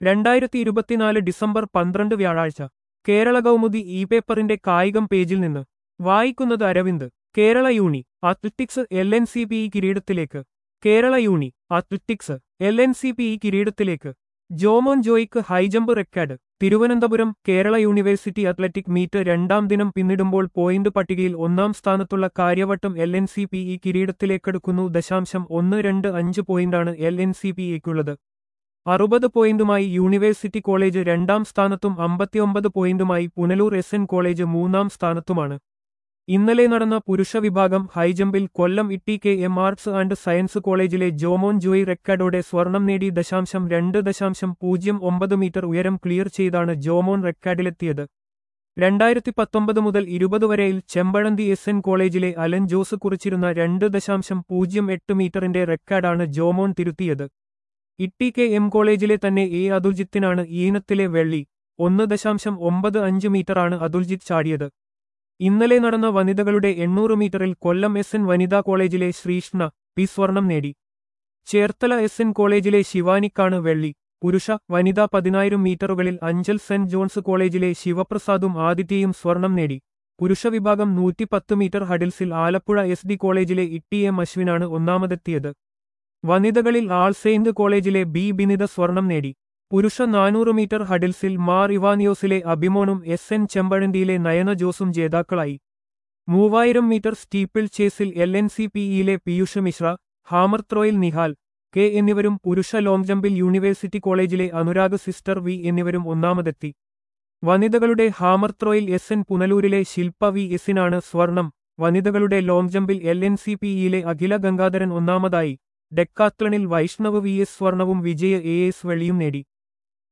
രണ്ടായിരത്തി ഇരുപത്തിനാല് ഡിസംബർ പന്ത്രണ്ട് വ്യാഴാഴ്ച കേരള കൗമുദി ഇ പേപ്പറിന്റെ കായികം പേജിൽ നിന്ന് വായിക്കുന്നത് Aravind Kerala uni athletics L N C P E കിരീടത്തിലേക്ക് Kerala uni athletics L N C P E കിരീടത്തിലേക്ക് ജോമോൻ ജോയിക്ക് high jump record Thiruvananthapuram Kerala university athletic meet രണ്ടാം ദിനം പിന്നിടുമ്പോൾ പോയിന്റ് പട്ടികയിൽ ഒന്നാം സ്ഥാനത്തുള്ള Karyavattom L N C P E കിരീടത്തിലേക്കെടുക്കുന്നു ദശാംശം ഒന്ന് രണ്ട് അഞ്ച് പോയിന്റാണ് എൽ എൻ സി പി ഇക്കുള്ളത് അറുപത് പോയിന്റുമായി യൂണിവേഴ്സിറ്റി കോളേജ് രണ്ടാം സ്ഥാനത്തും അമ്പത്തിയൊമ്പത് പോയിന്റുമായി പുനലൂർ എസ് എൻ കോളേജ് മൂന്നാം സ്ഥാനത്തുമാണ് ഇന്നലെ നടന്ന പുരുഷ വിഭാഗം ഹൈജമ്പിൽ Kollam T K M arts and science കോളേജിലെ ജോമോൻ ജോയി റെക്കോർഡോടെ സ്വർണം നേടി ദശാംശം രണ്ട് ദശാംശം പൂജ്യം ഒമ്പത് മീറ്റർ ഉയരം ക്ലിയർ ചെയ്താണ് ജോമോൻ റെക്കോർഡിലെത്തിയത് രണ്ടായിരത്തി പത്തൊമ്പത് മുതൽ ഇരുപത് വരെയിൽ ചെമ്പഴന്തി എസ് എൻ കോളേജിലെ അലൻ ജോസ് കുറിച്ചിരുന്ന രണ്ട് ദശാംശം പൂജ്യം എട്ട് മീറ്ററിന്റെ റെക്കോർഡാണ് ജോമോൻ തിരുത്തിയത് ഇട്ടി കെ എം കോളേജിലെ തന്നെ എ അതുൽജിത്തിനാണ് ഈനത്തിലെ വെള്ളി ഒന്ന് ദശാംശം ഒമ്പത് അഞ്ച് മീറ്ററാണ് അതുൽജിത്ത് ചാടിയത് ഇന്നലെ നടന്ന വനിതകളുടെ എണ്ണൂറ് മീറ്ററിൽ കൊല്ലം എസ് എൻ വനിതാ കോളേജിലെ ശ്രീഷ്ണ പി സ്വർണം നേടി ചേർത്തല എസ് എൻ കോളേജിലെ ശിവാനിക്കാണ് വെള്ളി പുരുഷ വനിതാ പതിനായിരം മീറ്ററുകളിൽ അഞ്ചൽ സെന്റ് ജോൺസ് കോളേജിലെ ശിവപ്രസാദും ആദിത്യയും സ്വർണം നേടി പുരുഷ വിഭാഗം നൂറ്റിപ്പത്ത് മീറ്റർ ഹഡിൽസിൽ ആലപ്പുഴ എസ് ഡി കോളേജിലെ ഇട്ടി എം അശ്വിനാണ് ഒന്നാമതെത്തിയത് വനിതകളിൽ ആൾ സെയിന്റ് കോളേജിലെ ബി ബിനിത സ്വർണം നേടി പുരുഷ നാനൂറ് മീറ്റർ ഹഡിൽസിൽ മാർ ഇവാനിയോസിലെ അഭിമോനും എസ് എൻ ചെമ്പഴന്തിയിലെ നയന ജോസും ജേതാക്കളായി മൂവായിരം മീറ്റർ സ്റ്റീപ്പിൾ ചേസിൽ എൽ എൻ സി പിഇയിലെ പീയൂഷ് മിശ്ര ഹാമർ ത്രോയിൽ നിഹാൽ കെ എന്നിവരും പുരുഷ ലോങ് ജമ്പിൽ യൂണിവേഴ്സിറ്റി കോളേജിലെ അനുരാഗ് സിസ്റ്റർ വി എന്നിവരും ഒന്നാമതെത്തി വനിതകളുടെ ഹാമർ ത്രോയിൽ എസ് എൻ പുനലൂരിലെ ശില്പ വി എസിനാണ് സ്വർണം വനിതകളുടെ ലോങ് ജമ്പിൽ എൽ എൻ സി പിഇയിലെ അഖില ഗംഗാധരൻ ഒന്നാമതായി ഡെക്കാത്ലണിൽ വൈഷ്ണവ് വി എസ് സ്വർണവും വിജയ എ എസ് വെള്ളിയും നേടി